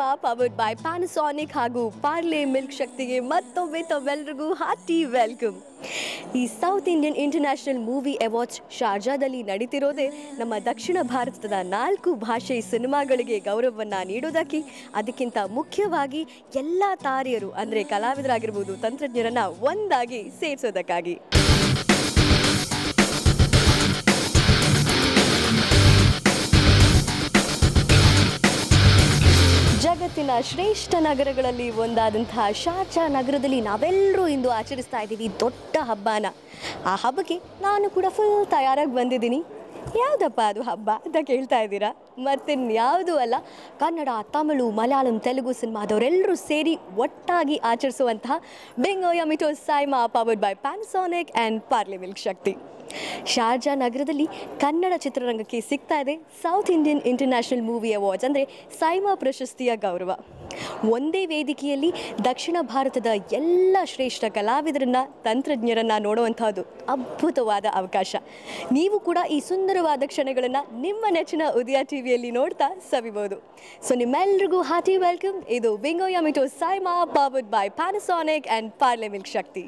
Powered by Panasonic ಹಾಗೂ Parle milk ಶಕ್ತಿಗೆ ಮತ್ತೊಮ್ಮೆ ತಮ್ಮೆಲ್ಲರಿಗೂ ಹಾರ್ಟಿ ವೆಲ್ಕಮ್ ಈ South Indian International Movie Awards ಶಾರ್ಜಾದಲ್ಲಿ ನಡೀತಿರೋದೇ ನಮ್ಮ ದಕ್ಷಿಣ ಭಾರತದ ನಾಲ್ಕು ಭಾಷೆ ಸಿನಿಮಾಗಳಿಗೆ ಗೌರವವನ್ನು ನೀಡೋದಕ್ಕೆ ಅದಕ್ಕಿಂತ ಮುಖ್ಯವಾಗಿ ಎಲ್ಲ ತಾರೆಯರು ಅಂದರೆ ಕಲಾವಿದರಾಗಿರ್ಬೋದು ತಂತ್ರಜ್ಞರನ್ನ ಒಂದಾಗಿ ಸೇರಿಸೋದಕ್ಕಾಗಿ ಜಗತ್ತಿನ ಶ್ರೇಷ್ಠ ನಗರಗಳಲ್ಲಿ ಒಂದಾದಂತಹ ಶಾರ್ಜಾ ನಗರದಲ್ಲಿ ನಾವೆಲ್ಲರೂ ಇಂದು ಆಚರಿಸ್ತಾ ಇದ್ದೀವಿ ದೊಡ್ಡ ಹಬ್ಬನ ಆ ಹಬ್ಬಕ್ಕೆ ನಾನು ಕೂಡ ಫುಲ್ ತಯಾರಾಗಿ ಬಂದಿದ್ದೀನಿ ಯಾವುದಪ್ಪ ಅದು ಹಬ್ಬ ಅಂತ ಕೇಳ್ತಾ ಇದ್ದೀರಾ ಮತ್ತಿನ್ಯಾವುದೂ ಅಲ್ಲ ಕನ್ನಡ ತಮಿಳು ಮಲಯಾಳಂ ತೆಲುಗು ಸಿನಿಮಾದವರೆಲ್ಲರೂ ಸೇರಿ ಒಟ್ಟಾಗಿ ಆಚರಿಸುವಂತಹ Bingo Yumitos SIIMA powered by Panasonic and Parle Milk Shakti Sharjah ನಗರದಲ್ಲಿ ಕನ್ನಡ ಚಿತ್ರರಂಗಕ್ಕೆ ಸಿಗ್ತಾ ಇದೆ South Indian International Movie Awards ಅಂದರೆ ಸೈಮಾ ಪ್ರಶಸ್ತಿಯ ಗೌರವ ಒಂದೇ ವೇದಿಕೆಯಲ್ಲಿ ದಕ್ಷಿಣ ಭಾರತದ ಎಲ್ಲ ಶ್ರೇಷ್ಠ ಕಲಾವಿದರನ್ನ ತಂತ್ರಜ್ಞರನ್ನ ನೋಡುವಂತಹದ್ದು ಅದ್ಭುತವಾದ ಅವಕಾಶ ನೀವು ಕೂಡ ಈ ಸುಂದರವಾದ ಕ್ಷಣಗಳನ್ನು ನಿಮ್ಮ ನೆಚ್ಚಿನ ಉದಯ ಟಿವಿಯಲ್ಲಿ ನೋಡ್ತಾ ಸವಿಬಹುದು ಸೊ ನಿಮ್ಮೆಲ್ರಿಗೂ ಹಾರ್ಟಿ ವೆಲ್ಕಮ್ ಇದು Bingo Yumitos SIIMA powered by Panasonic and Parle Milk Shakti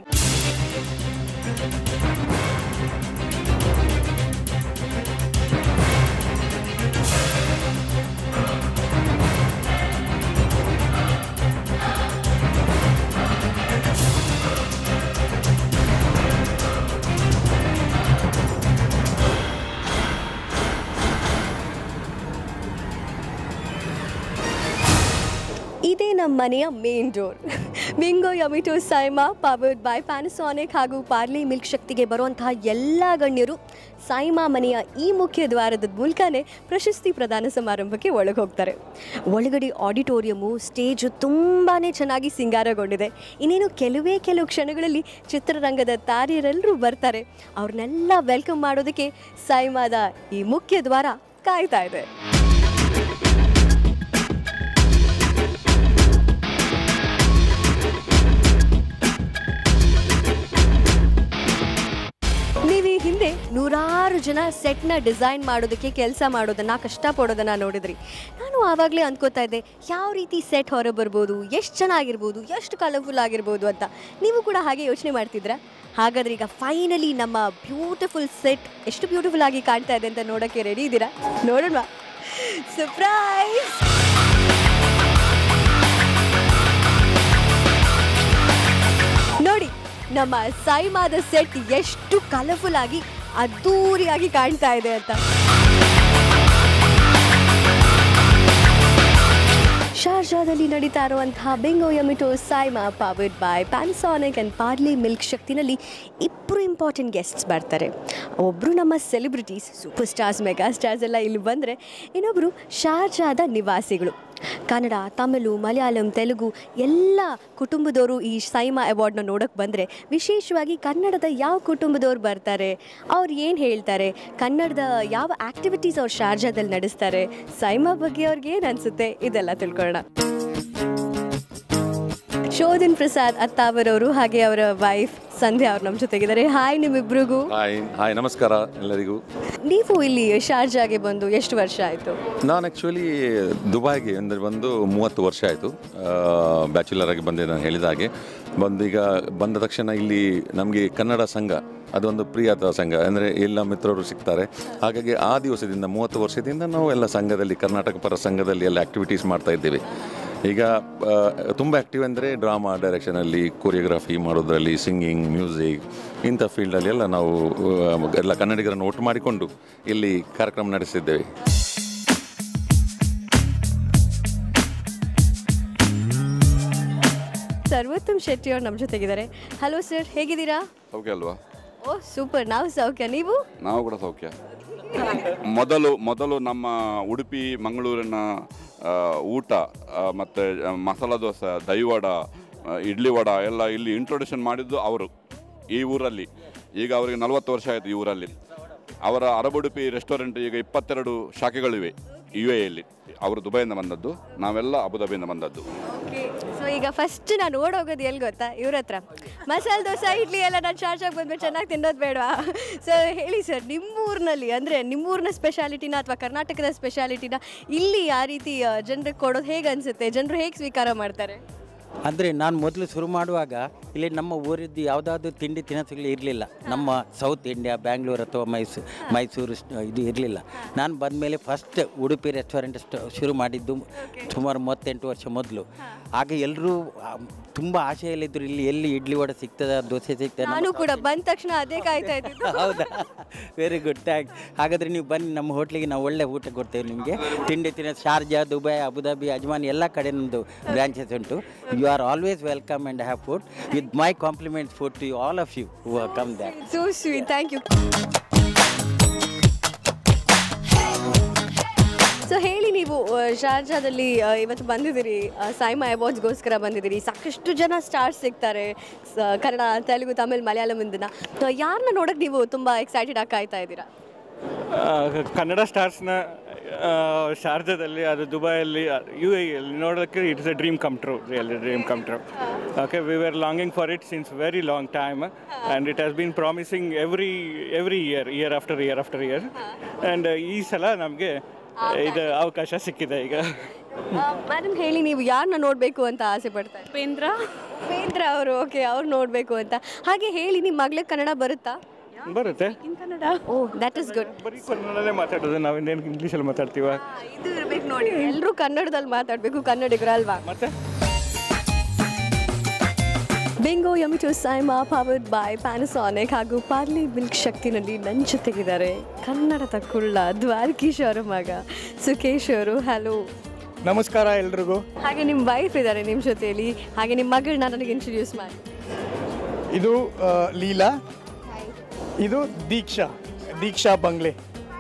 ಇದೇ ನಮ್ಮ ಮನೆಯ main door Bingo Yumitos SIIMA powered by Panasonic ಹಾಗೂ ಪಾರ್ಲಿ ಮಿಲ್ಕ್ ಶಕ್ತಿಗೆ ಬರುವಂತಹ ಎಲ್ಲ ಗಣ್ಯರು ಸೈಮಾ ಮನೆಯ ಈ ಮುಖ್ಯ ದ್ವಾರದ ಮೂಲಕನೇ ಪ್ರಶಸ್ತಿ ಪ್ರದಾನ ಸಮಾರಂಭಕ್ಕೆ ಒಳಗೆ ಹೋಗ್ತಾರೆ ಒಳಗಡೆ ಆಡಿಟೋರಿಯಮು ಸ್ಟೇಜು ತುಂಬಾ ಚೆನ್ನಾಗಿ ಸಿಂಗಾರಗೊಂಡಿದೆ ಇನ್ನೇನು ಕೆಲವೇ ಕೆಲವು ಕ್ಷಣಗಳಲ್ಲಿ ಚಿತ್ರರಂಗದ ತಾರೆಯರೆಲ್ಲರೂ ಬರ್ತಾರೆ ಅವ್ರನ್ನೆಲ್ಲ ವೆಲ್ಕಮ್ ಮಾಡೋದಕ್ಕೆ ಸೈಮಾದ ಈ ಮುಖ್ಯ ದ್ವಾರ ಕಾಯ್ತಾ ಇದೆ ನೀವು ಈ ಹಿಂದೆ ನೂರಾರು ಜನ ಸೆಟ್ನ ಡಿಸೈನ್ ಮಾಡೋದಕ್ಕೆ ಕೆಲಸ ಮಾಡೋದನ್ನ ಕಷ್ಟಪಡೋದನ್ನ ನೋಡಿದ್ರಿ ನಾನು ಆವಾಗಲೇ ಅಂದ್ಕೋತಾ ಇದ್ದೆ ಯಾವ ರೀತಿ ಸೆಟ್ ಹೊರ ಬರ್ಬೋದು ಎಷ್ಟು ಚೆನ್ನಾಗಿರ್ಬೋದು ಎಷ್ಟು ಕಲರ್ಫುಲ್ ಆಗಿರ್ಬೋದು ಅಂತ ನೀವು ಕೂಡ ಹಾಗೆ ಯೋಚನೆ ಮಾಡ್ತಿದ್ರಾ ಹಾಗಾದ್ರೆ ಈಗ ಫೈನಲಿ ನಮ್ಮ ಬ್ಯೂಟಿಫುಲ್ ಸೆಟ್ ಎಷ್ಟು ಬ್ಯೂಟಿಫುಲ್ ಆಗಿ ಕಾಣ್ತಾ ಇದೆ ಅಂತ ನೋಡೋಕ್ಕೆ ರೆಡಿ ಇದ್ದೀರಾ ನೋಡೋಣ ಸರ್ಪ್ರೈಸ್ ನೋಡಿ ನಮ್ಮ ಸೈಮಾದ ಸೆಟ್ ಎಷ್ಟು ಕಲರ್ಫುಲ್ ಆಗಿ ಅದ್ದೂರಿಯಾಗಿ ಕಾಣ್ತಾ ಇದೆ ಅಂತ ಶಾರ್ಜಾದಲ್ಲಿ ನಡೀತಾ ಇರುವಂತಹ Bingo Yumitos SIIMA powered by Panasonic and Parle Milk ಶಕ್ತಿನಲ್ಲಿ ಇಬ್ಬರು ಇಂಪಾರ್ಟೆಂಟ್ ಗೆಸ್ಟ್ಸ್ ಬರ್ತಾರೆ ಒಬ್ಬರು ನಮ್ಮ celebrities superstars megastars ಎಲ್ಲ ಇಲ್ಲಿ ಬಂದರೆ ಇನ್ನೊಬ್ಬರು ಶಾರ್ಜಾದ ನಿವಾಸಿಗಳು ಕನ್ನಡ ತಮಿಳು ಮಲಯಾಳಂ ತೆಲುಗು ಎಲ್ಲ ಕುಟುಂಬದವರು ಈ ಸೈಮಾ ಅವಾರ್ಡ್ನ ನೋಡೋಕ್ಕೆ ಬಂದರೆ ವಿಶೇಷವಾಗಿ ಕನ್ನಡದ ಯಾವ ಕುಟುಂಬದವ್ರು ಬರ್ತಾರೆ ಅವ್ರು ಏನು ಹೇಳ್ತಾರೆ ಕನ್ನಡದ ಯಾವ ಆ್ಯಕ್ಟಿವಿಟೀಸ್ ಅವ್ರು ಶಾರ್ಜಾದಲ್ಲಿ ನಡೆಸ್ತಾರೆ ಸೈಮಾ ಬಗ್ಗೆ ಅವ್ರಿಗೆ ಏನು ಅನಿಸುತ್ತೆ ಇದೆಲ್ಲ ತಿಳ್ಕೊಳ್ಳೋಣ ಶೋಧನ್ ಪ್ರಸಾದ್ ಅತ್ತಾವರವರು ಹಾಗೆ ಅವರ ವೈಫ್ ಸಂಧ್ಯಾ ಅವ್ರು ನಮ್ಮ ಜೊತೆಗಿದ್ದಾರೆ ಹಾಯ್ ನಿಮ್ಮಿಬ್ರಿಗೂ ಹಾಯ್ ಹಾಯ್ ನಮಸ್ಕಾರ ಎಲ್ಲರಿಗೂ ನೀವು ಇಲ್ಲಿ ಶಾರ್ಜಾಗೆ ಬಂದು ಎಷ್ಟು ವರ್ಷ ಆಯಿತು ನಾನು ಆ್ಯಕ್ಚುಲಿ ದುಬೈಗೆ ಅಂದರೆ ಬಂದು ಮೂವತ್ತು ವರ್ಷ ಆಯಿತು ಬ್ಯಾಚುಲರ್ ಆಗಿ ಬಂದೆ ನಾನು ಹೇಳಿದ ಹಾಗೆ ಬಂದು ಈಗ ಬಂದ ತಕ್ಷಣ ಇಲ್ಲಿ ನಮಗೆ ಕನ್ನಡ ಸಂಘ ಅದೊಂದು ಪ್ರಿಯತ ಸಂಘ ಅಂದರೆ ಎಲ್ಲ ಮಿತ್ರರು ಸಿಗ್ತಾರೆ ಹಾಗಾಗಿ ಆ ದಿವಸದಿಂದ ಮೂವತ್ತು ವರ್ಷದಿಂದ ನಾವು ಎಲ್ಲ ಸಂಘದಲ್ಲಿ ಕರ್ನಾಟಕ ಪರ ಸಂಘದಲ್ಲಿ ಎಲ್ಲ ಆ್ಯಕ್ಟಿವಿಟೀಸ್ ಮಾಡ್ತಾ ಇದ್ದೇವೆ ಈಗ ಆ, ತುಂಬ ಆ್ಯಕ್ಟಿವ್ ಅಂದರೆ ಡ್ರಾಮಾ ಡೈರೆಕ್ಷನಲ್ಲಿ ಕೊರಿಯೋಗ್ರಫಿ ಮಾಡೋದ್ರಲ್ಲಿ ಸಿಂಗಿಂಗ್ ಮ್ಯೂಸಿಕ್ ಇಂಥ ಫೀಲ್ಡಲ್ಲಿ ಎಲ್ಲ ನಾವು ಆ, ಎಲ್ಲ ಕನ್ನಡಿಗರನ್ನು ಒಟ್ಟು ಮಾಡಿಕೊಂಡು ಇಲ್ಲಿ ಕಾರ್ಯಕ್ರಮ ನಡೆಸಿದ್ದೇವೆ ಸರ್ವೋತ್ತಮ್ ಶೆಟ್ಟಿ ಅವ್ರು ನಮ್ಮ ಜೊತೆಗಿದ್ದಾರೆ ಹಲೋ ಸರ್ ಹೇಗಿದ್ದೀರಾ ಸೌಖ್ಯ ಅಲ್ವಾ ಓ ಸೂಪರ್ ನಾವು ಸೌಖ್ಯ ನೀವು ನಾವು ಕೂಡ ಸೌಖ್ಯ ಮೊದಲು ಮೊದಲು ನಮ್ಮ ಉಡುಪಿ ಮಂಗಳೂರಿನ ಆ, ಊಟ ಆ, ಮತ್ತೆ ಮಸಾಲ ದೋಸೆ ದಹಿವಡ ಆ, ಇಡ್ಲಿ ವಡ ಎಲ್ಲ ಇಲ್ಲಿ ಇಂಟ್ರೊಡಕ್ಷನ್ ಮಾಡಿದ್ದು ಅವರು ಈ ಊರಲ್ಲಿ ಈಗ ಅವರಿಗೆ ನಲವತ್ತು ವರ್ಷ ಆಯಿತು ಈ ಊರಲ್ಲಿ ಅವರ ಅರಬುಡುಪಿ ರೆಸ್ಟೋರೆಂಟ್ ಈಗ ಇಪ್ಪತ್ತೆರಡು ಶಾಖೆಗಳಿವೆ ಯು ಎಲ್ಲಿ ಅವರು ದುಬೈಯಿಂದ ಬಂದದ್ದು ನಾವೆಲ್ಲ ಅಬುದಾಬಿಯಿಂದ ಬಂದದ್ದು ಓಕೆ ಸೊ ಈಗ ಫಸ್ಟ್ ನಾನು ಓಡೋಗೋದು ಎಲ್ಲಿ ಗೊತ್ತಾ ಇವ್ರ ಹತ್ರ ಮಸಾಲೆ ದೋಸೆ ಇಡ್ಲಿ ಎಲ್ಲ ನಾನು ಚಾರ್ಜಾಗಿ ಬಂದ್ಬಿಟ್ಟು ಚೆನ್ನಾಗಿ ತಿನ್ನೋದು ಬೇಡವಾ ಸೊ ಹೇಳಿ ಸರ್ ನಿಮ್ಮೂರಿನಲ್ಲಿ ಅಂದರೆ ನಿಮ್ಮೂರಿನ ಸ್ಪೆಷಾಲಿಟಿನ ಅಥವಾ ಕರ್ನಾಟಕದ ಸ್ಪೆಷಾಲಿಟಿನ ಇಲ್ಲಿ ಆ ರೀತಿ ಜನರಿಗೆ ಕೊಡೋದು ಹೇಗೆ ಅನಿಸುತ್ತೆ ಜನರು ಹೇಗೆ ಸ್ವೀಕಾರ ಮಾಡ್ತಾರೆ ಅಂದರೆ ನಾನು ಮೊದಲು ಶುರು ಮಾಡುವಾಗ ಇಲ್ಲಿ ನಮ್ಮ ಊರಿದ್ದು ಯಾವುದಾದ್ರು ತಿಂಡಿ ತಿನಿಸುಗಳು ಇರಲಿಲ್ಲ ನಮ್ಮ ಸೌತ್ ಇಂಡಿಯಾ ಬ್ಯಾಂಗ್ಳೂರು ಅಥವಾ ಮೈಸೂರು ಮೈಸೂರು ಸ್ಟ್- ಇದು ಇರಲಿಲ್ಲ ನಾನು ಬಂದಮೇಲೆ ಫಸ್ಟ್ ಉಡುಪಿ ರೆಸ್ಟೋರೆಂಟ್ ಸ್ಟ್- ಶುರು ಮಾಡಿದ್ದು ಸುಮಾರು ಮೂವತ್ತೆಂಟು ವರ್ಷ ಮೊದಲು ಆಗ ಎಲ್ಲರೂ ತುಂಬ ಆಸೆಯಲ್ಲಿದ್ದರು ಇಲ್ಲಿ ಎಲ್ಲಿ ಇಡ್ಲಿ ವಡೆ ಸಿಗ್ತದ ದೋಸೆ ಸಿಗ್ತದೆ ನಮ್ಮ ನಾನು ಕೂಡ ಬಂದ ತಕ್ಷಣ ಅದೇ ಕಾಯ್ತಾ ಇದ್ದಿದ್ದು ಹೌದಾ ವೆರಿ ಗುಡ್ ಥ್ಯಾಂಕ್ಸ್ ಹಾಗಾದರೆ ನೀವು ಬನ್ನಿ ನಮ್ಮ ಹೋಟ್ಲಿಗೆ ನಾವು ಒಳ್ಳೆ ಊಟ ಕೊಡ್ತೇವೆ ನಿಮಗೆ ತಿಂಡಿ ತಿನ್ನ ಶಾರ್ಜಾ ದುಬೈ ಅಬುದಾಬಿ ಅಜ್ಮಾನ್ ಎಲ್ಲ ಕಡೆ ನಮ್ಮದು ಬ್ರಾಂಚಸ್ ಉಂಟು you are always welcome and have food with my compliments food to you all of you who come that so sweet thank you so ಹೇಳಿ ನೀವು ಆ, ಶಾರ್ಜಾದಲ್ಲಿ ಆ, ಇವತ್ತು ಬಂದಿದ್ದೀರಿ ಆ, ಸೈಮಾ ಅವಾರ್ಡ್ಸ್ಗೋಸ್ಕರ ಬಂದಿದ್ದೀರಿ ಸಾಕಷ್ಟು ಜನ ಸ್ಟಾರ್ಸ್ ಸಿಗ್ತಾರೆ ಸ- ಕನ್ನಡ ತೆಲುಗು ತಮಿಳ್ ಮಲಯಾಳಮಿಂದನ ಯಾರನ್ನ ನೋಡೋಕೆ ನೀವು ತುಂಬ ಎಕ್ಸೈಟೆಡ್ ಆಗಿ ಕಾಯ್ತಾ ಇದ್ದೀರಾ ಆ, ಕನ್ನಡ ಸ್ಟಾರ್ಸ್ನ ಶಾರ್ಜಾದಲ್ಲಿ ಅದು ದುಬೈಯಲ್ಲಿ ಯು ಎ ಅಲ್ಲಿ ನೋಡೋಕ್ಕೆ it's a dream come true really dream come true okay we are longing for it since very long time and it has been promising every every year year after year after year and ಈ ಸಲ ನಮಗೆ ಇದು ಅವಕಾಶ ಸಿಕ್ಕಿದೆ ಈಗ madam ಹೇಳಿ ನೀವು ಯಾರನ್ನ ನೋಡಬೇಕು ಅಂತ ಆಸೆ ಪಡ್ತಾರೆ ಉಪೇಂದ್ರ ಉಪೇಂದ್ರ ಅವರು ಓಕೆ ಅವ್ರು ನೋಡಬೇಕು ಅಂತ ಹಾಗೆ ಹೇಳಿ ನಿಮ್ಮ ಮಗಳಿಗೆ ಕನ್ನಡ ಬರುತ್ತಾ ಬರುತ್ತೆ Kannada oh that is good ಬರೀ ಕನ್ನಡದಲ್ಲೇ ಮಾತಾಡೋದು ನಾವಿನ್ನೇನು ಇಂಗ್ಲೀಷಲ್ಲಿ ಮಾತಾಡ್ತೀವ ಇದು ಇರ್ಬೇಕು ನೋಡಿ ಎಲ್ಲರೂ ಕನ್ನಡದಲ್ಲಿ ಮಾತಾಡಬೇಕು ಕನ್ನಡಿಗರು ಅಲ್ವಾ ಮತ್ತೆ Bingo Yumitos SIIMA powered by Panasonic ಹಾಗೂ ಪಾರ್ಲಿ ಮಿಲ್ಕ್ ಶಕ್ತಿನಲ್ಲಿ ನನ್ನ ಜೊತೆಗಿದ್ದಾರೆ ಕನ್ನಡದ ಕುಳ್ಳ ದ್ವಾರಕೀಶ್ ಅವರ ಮಗ ಸುಕೇಶ್ ಅವರು ಹಲೋ ನಮಸ್ಕಾರ ಎಲ್ರಿಗೂ ಹಾಗೆ ನಿಮ್ಮ ವೈಫ್ ಇದ್ದಾರೆ ನಿಮ್ಮ ಜೊತೆಯಲ್ಲಿ ಹಾಗೆ ನಿಮ್ಮ ಮಗಳನ್ನ ನನಗೆ ಇಂಟ್ರೊಡ್ಯೂಸ್ ಮಾಡಿ ಇದು ಆ, ಲೀಲಾ ಇದು ದೀಕ್ಷಾ ದೀಕ್ಷಾ ಬಂಗ್ಲೆ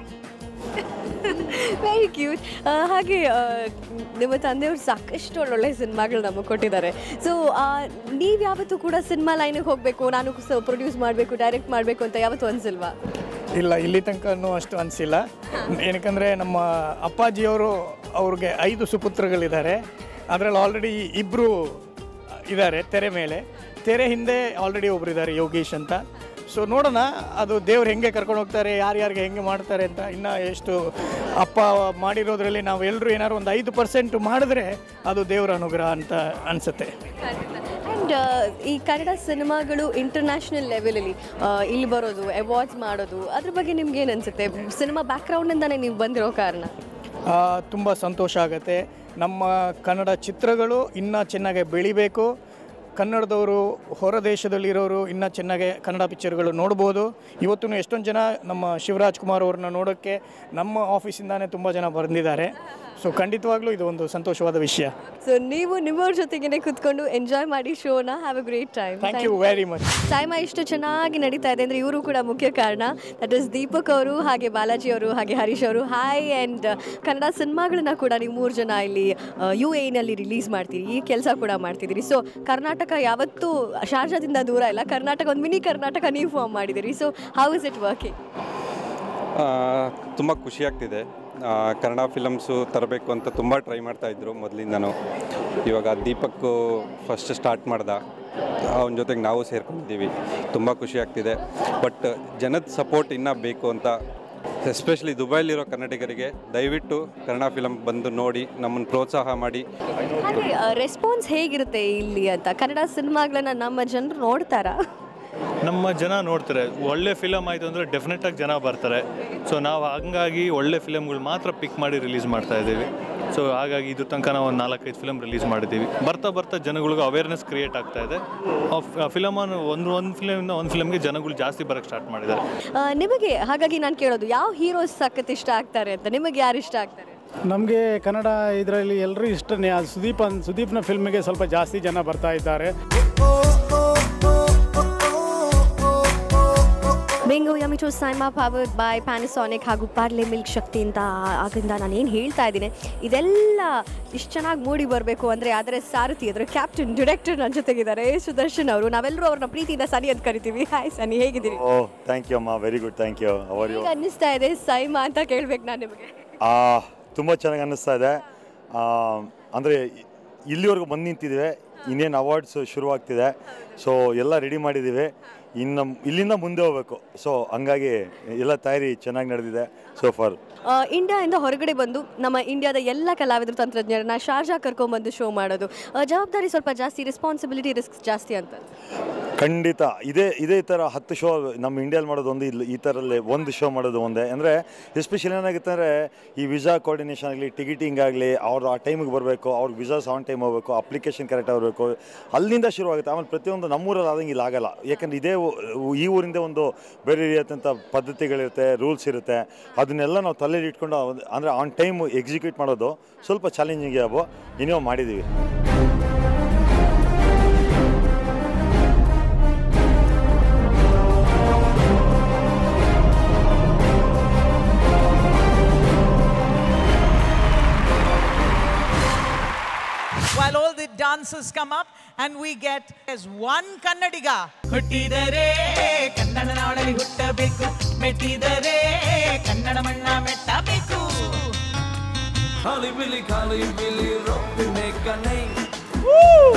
ವೆರಿ ಕ್ಯೂಟ್ ಹಾಗೆ ಆ, ನಿಮ್ಮ ತಂದೆಯವರು ಸಾಕಷ್ಟು ಒಳ್ಳೊಳ್ಳೆ ಸಿನಿಮಾಗಳು ನಮಗೆ ಕೊಟ್ಟಿದ್ದಾರೆ ಸೊ ನೀವು ಯಾವತ್ತೂ ಕೂಡ ಸಿನಿಮಾ ಲೈನಿಗೆ ಹೋಗಬೇಕು ನಾನು ಪ್ರೊಡ್ಯೂಸ್ ಮಾಡಬೇಕು ಡೈರೆಕ್ಟ್ ಮಾಡಬೇಕು ಅಂತ ಯಾವತ್ತೂ ಅನ್ಸಿಲ್ವಾ ಇಲ್ಲ ಇಲ್ಲಿ ತನಕನೂ ಅಷ್ಟು ಅನಿಸಿಲ್ಲ ಏನಕ್ಕಂದರೆ ನಮ್ಮ ಅಪ್ಪಾಜಿಯವರು ಅವ್ರಿಗೆ ಐದು ಸುಪುತ್ರಗಳಿದ್ದಾರೆ ಅದರಲ್ಲಿ ಆಲ್ರೆಡಿ ಇಬ್ಬರು ಇದ್ದಾರೆ ತೆರೆ ಮೇಲೆ ತೆರೆ ಹಿಂದೆ ಆಲ್ರೆಡಿ ಒಬ್ರು ಇದ್ದಾರೆ ಯೋಗೇಶ್ ಅಂತ ಸೊ ನೋಡೋಣ ಅದು ದೇವ್ರು ಹೆಂಗೆ ಕರ್ಕೊಂಡು ಹೋಗ್ತಾರೆ ಯಾರ್ಯಾರಿಗೆ ಹೆಂಗೆ ಮಾಡ್ತಾರೆ ಅಂತ ಇನ್ನು ಎಷ್ಟು ಅಪ್ಪ ಮಾಡಿರೋದ್ರಲ್ಲಿ ನಾವು ಎಲ್ಲರೂ ಏನಾದ್ರು ಒಂದು ಐದು ಪರ್ಸೆಂಟ್ ಮಾಡಿದ್ರೆ ಅದು ದೇವರ ಅನುಗ್ರಹ ಅಂತ ಅನಿಸುತ್ತೆ ಆ್ಯಂಡ್ ಈ ಕನ್ನಡ ಸಿನಿಮಾಗಳು ಇಂಟರ್ನ್ಯಾಷನಲ್ ಲೆವೆಲಲ್ಲಿ ಇಲ್ಲಿ ಬರೋದು ಅವಾರ್ಡ್ಸ್ ಮಾಡೋದು ಅದ್ರ ಬಗ್ಗೆ ನಿಮ್ಗೆ ಏನು ಅನಿಸುತ್ತೆ ಸಿನಿಮಾ ಬ್ಯಾಕ್ಗ್ರೌಂಡಿಂದನೇ ನೀವು ಬಂದಿರೋ ಕಾರಣ ತುಂಬ ಸಂತೋಷ ಆಗುತ್ತೆ ನಮ್ಮ ಕನ್ನಡ ಚಿತ್ರಗಳು ಇನ್ನೂ ಚೆನ್ನಾಗಿ ಬೆಳಿಬೇಕು ಕನ್ನಡದವರು ಹೊರ ದೇಶದಲ್ಲಿರೋರು ಇನ್ನೂ ಚೆನ್ನಾಗಿ ಕನ್ನಡ ಪಿಕ್ಚರ್ಗಳು ನೋಡ್ಬೋದು ಇವತ್ತು ಎಷ್ಟೊಂದು ಜನ ನಮ್ಮ ಶಿವರಾಜ್ ಕುಮಾರ್ ಅವ್ರನ್ನ ನೋಡೋಕ್ಕೆ ನಮ್ಮ ಆಫೀಸಿಂದಾನೇ ತುಂಬ ಜನ ಬಂದಿದ್ದಾರೆ ಸೊ ಖಂಡಿತವಾಗ್ಲೂ ಇದು ಒಂದು ಸಂತೋಷವಾದ ವಿಷಯ ಸೊ ನೀವು ನಿಮ್ಮವ್ರ ಜೊತೆಗೇನೆ ಕುತ್ಕೊಂಡು ಎಂಜಾಯ್ ಮಾಡಿ ಶೋನ have a great time thank you very much SIIMA ಇಷ್ಟು ಚೆನ್ನಾಗಿ ನಡೀತಾ ಇದೆ ಅಂದರೆ ಇವರು ಕೂಡ ಮುಖ್ಯ ಕಾರಣ ದಟ್ ಇಸ್ ದೀಪಕ್ ಅವರು ಹಾಗೆ ಬಾಲಾಜಿ ಅವರು ಹಾಗೆ ಹರೀಶ್ ಅವರು ಹಾಯ್ ಆ್ಯಂಡ್ ಕನ್ನಡ ಸಿನಿಮಾಗಳನ್ನ ಕೂಡ ನೀವು ಮೂರು ಜನ ಇಲ್ಲಿ ಯು ಎನಲ್ಲಿ ರಿಲೀಸ್ ಮಾಡ್ತೀರಿ ಈ ಕೆಲಸ ಕೂಡ ಮಾಡ್ತಿದ್ದೀರಿ ಸೊ ಕರ್ನಾಟಕ ಯಾವತ್ತೂ ಶಾರ್ಜಾದಿಂದ ದೂರ ಇಲ್ಲ ಕರ್ನಾಟಕ ಒಂದು ಮಿನಿ ಕರ್ನಾಟಕ ನೀವು ಫಾರ್ಮ್ ಮಾಡಿದ್ದೀರಿ so how is it working ತುಂಬ ಖುಷಿಯಾಗ್ತಿದೆ ಆ, ಕನ್ನಡ ಫಿಲಮ್ಸು ತರಬೇಕು ಅಂತ ತುಂಬ ಟ್ರೈ ಮಾಡ್ತಾಯಿದ್ರು ಮೊದಲಿಂದನೂ ಇವಾಗ ದೀಪಕ್ಕು ಫಸ್ಟ್ ಸ್ಟಾರ್ಟ್ ಮಾಡ್ದ ಅವನ ಜೊತೆಗೆ ನಾವು ಸೇರ್ಕೊಂಡಿದ್ದೀವಿ ತುಂಬ ಖುಷಿಯಾಗ್ತಿದೆ ಬಟ್ ಜನದ ಸಪೋರ್ಟ್ ಇನ್ನೂ ಬೇಕು ಅಂತ ಎಸ್ಪೆಷಲಿ ದುಬೈಲಿರೋ ಕನ್ನಡಿಗರಿಗೆ ದಯವಿಟ್ಟು ಕನ್ನಡ ಫಿಲಮ್ ಬಂದು ನೋಡಿ ನಮ್ಮನ್ನು ಪ್ರೋತ್ಸಾಹ ಮಾಡಿ ಹಾಗೆ ರೆಸ್ಪಾನ್ಸ್ ಹೇಗಿರುತ್ತೆ ಇಲ್ಲಿ ಅಂತ ಕನ್ನಡ ಸಿನಿಮಾಗಳನ್ನ ನಮ್ಮ ಜನರು ನೋಡ್ತಾರಾ ನಮ್ಮ ಜನ ನೋಡ್ತಾರೆ ಒಳ್ಳೆ ಫಿಲಮ್ ಆಯಿತು ಅಂದರೆ ಡೆಫಿನೆಟಾಗಿ ಜನ ಬರ್ತಾರೆ ಸೊ ನಾವು ಹಂಗಾಗಿ ಒಳ್ಳೆ ಫಿಲಮ್ಗಳು ಮಾತ್ರ ಪಿಕ್ ಮಾಡಿ ರಿಲೀಸ್ ಮಾಡ್ತಾ ಇದ್ದೀವಿ ಸೊ ಹಾಗಾಗಿ ಇದ್ರ ತನಕ ನಾವು ಒಂದು ನಾಲ್ಕೈದು ಫಿಲಮ್ ರಿಲೀಸ್ ಮಾಡಿದ್ದೀವಿ ಬರ್ತಾ ಬರ್ತಾ ಜನಗಳಿಗೆ ಅವೇರ್ನೆಸ್ ಕ್ರಿಯೇಟ್ ಆಗ್ತಾ ಇದೆ ಫಿಲಮನ್ನು ಒಂದು ಒಂದು ಫಿಲಮಿಂದ ಒಂದು ಫಿಲಮ್ಗೆ ಜನಗಳು ಜಾಸ್ತಿ ಬರೋಕ್ಕೆ ಸ್ಟಾರ್ಟ್ ಮಾಡಿದ್ದಾರೆ ಆ, ನಿಮಗೆ ಹಾಗಾಗಿ ನಾನು ಕೇಳೋದು ಯಾವ ಹೀರೋಸ್ ಸಖತ್ ಇಷ್ಟ ಆಗ್ತಾರೆ ಅಂತ ನಿಮಗೆ ಯಾರು ಇಷ್ಟ ಆಗ್ತಾರೆ ನಮಗೆ ಕನ್ನಡ ಇದರಲ್ಲಿ ಎಲ್ಲರೂ ಇಷ್ಟನೇ ಅದು ಸುದೀಪ್ ಅನ್ ಸುದೀಪ್ನ ಫಿಲ್ಮಿಗೆ ಸ್ವಲ್ಪ ಜಾಸ್ತಿ ಜನ ಬರ್ತಾ ಇದ್ದಾರೆ Bingo Yumitos SIIMA powered by Panasonic ಹಾಗೂ ಪಾರ್ಲೆ ಮಿಲ್ಕ್ ಶಕ್ತಿ ಅಂತ ಆಗಿಂದ ನಾನು ಏನು ಹೇಳ್ತಾ ಇದ್ದೀನಿ ಇದೆಲ್ಲ ಇಷ್ಟು ಚೆನ್ನಾಗಿ ಮೂಡಿ ಬರಬೇಕು ಅಂದರೆ ಅದರ ಸಾರಥಿ ಅದರ ಕ್ಯಾಪ್ಟನ್ ಡೈರೆಕ್ಟರ್ ನನ್ನ ಜೊತೆಗಿದ್ದಾರೆ ಸುದರ್ಶನ್ ಅವರು ನಾವೆಲ್ಲರೂ ಅವ್ರನ್ನ ಪ್ರೀತಿಯಿಂದ ಸನಿ ಅಂತ ಕರಿತೀವಿ ಹಾಯ್ ಸನಿ ಹೇಗಿದ್ದೀರಿ ಓ ಥ್ಯಾಂಕ್ ಯು ಅಮ್ಮ very good thank you how are you ಈಗ ಅನ್ನಿಸ್ತಾ ಇದೆ ಸೈಮಾ ಅಂತ ಕೇಳ್ಬೇಕು ನಾನು ನಿಮಗೆ ತುಂಬ ಚೆನ್ನಾಗಿ ಅನ್ನಿಸ್ತಾ ಇದೆ ಅಂದರೆ ಇಲ್ಲಿವರೆಗೂ ಬಂದು ನಿಂತಿದ್ದೇವೆ ಇನ್ನೇನು ಅವಾರ್ಡ್ಸ್ ಶುರುವಾಗ್ತಿದೆ ಸೊ ಎಲ್ಲ ರೆಡಿ ಮಾಡಿದ್ದೀವಿ ಇನ್ನು ಇಲ್ಲಿಂದ ಮುಂದೆ ಹೋಗ್ಬೇಕು ಸೊ ಹಂಗಾಗಿ ಎಲ್ಲ ತಯಾರಿ ಚೆನ್ನಾಗಿ ನಡೆದಿದೆ ಸೊ ಫಾರ್ ಆ, ಇಂಡಿಯಾದಿಂದ ಹೊರಗಡೆ ಬಂದು ನಮ್ಮ ಇಂಡಿಯಾದ ಎಲ್ಲ ಕಲಾವಿದರು ತಂತ್ರಜ್ಞರನ್ನ ಶಾರ್ಜಾ ಕರ್ಕೊಂಡ್ಬಂದು ಶೋ ಮಾಡೋದು ಆ, ಜವಾಬ್ದಾರಿ ಸ್ವಲ್ಪ ಜಾಸ್ತಿ ರೆಸ್ಪಾನ್ಸಿಬಿಲಿಟಿ ರಿಸ್ಕ್ ಜಾಸ್ತಿ ಅಂತ ಖಂಡಿತ ಇದೇ ಇದೇ ಥರ ಹತ್ತು ಶೋ ನಮ್ಮ ಇಂಡಿಯಲ್ಲಿ ಮಾಡೋದು ಒಂದು ಇಲ್ಲಿ ಈ ಥರಲ್ಲಿ ಒಂದು ಶೋ ಮಾಡೋದು ಒಂದೇ ಅಂದರೆ ಎಸ್ಪೆಷಲಿ ಏನಾಗುತ್ತೆ ಅಂದರೆ ಈ ವಿಸಾ ಕೋರ್ಡಿನೇಷನ್ ಆಗಲಿ ಟಿಕೆಟಿಂಗ್ ಆಗಲಿ ಅವ್ರು ಆ ಟೈಮಿಗೆ ಬರಬೇಕು ಅವ್ರಿಗೆ ವಿಸಾಸ್ ಆನ್ ಟೈಮ್ ಹೋಗಬೇಕು ಅಪ್ಲಿಕೇಶನ್ ಕರೆಕ್ಟ್ ಆಗಬೇಕು ಅಲ್ಲಿಂದ ಶುರುವಾಗುತ್ತೆ ಆಮೇಲೆ ಪ್ರತಿಯೊಂದು ನಮ್ಮೂರಲ್ಲಿ ಆದಂಗೆ ಇಲ್ಲಿ ಆಗಲ್ಲ ಯಾಕಂದ್ರೆ ಇದೇ ಊ- ಈ ಊರಿಂದ ಒಂದು ಬೇರೆ ರೀತಿಯಂಥ ಪದ್ಧತಿಗಳಿರುತ್ತೆ ರೂಲ್ಸ್ ಇರುತ್ತೆ ಅದನ್ನೆಲ್ಲ ನಾವು ತಲೆಯಲ್ಲಿ ಇಟ್ಕೊಂಡು ಅಂದರೆ ಆನ್ ಟೈಮ್ ಎಕ್ಸಿಕ್ಯೂಟ್ ಮಾಡೋದು ಸ್ವಲ್ಪ ಚಾಲೆಂಜಿಂಗ್ ಅವು ಇನ್ನೂ ಮಾಡಿದ್ದೀವಿ while all the dancers come up and we get as one Kannadiga. ಹುಟ್ಟಿದರೆ ಕನ್ನಡ ನಾಡಲ್ಲಿ ಹುಟ್ಟಬೇಕು ಮೆಟ್ಟಿದರೆ ಕನ್ನಡ ಮಣ್ಣ ಮೆಟ್ಟಬೇಕು ಖಾಲಿ ಬಿಲಿ ಖಾಲಿ ಬಿಲಿ ರೊಪ್ಪಿನೆ ಕಣೈ Woo!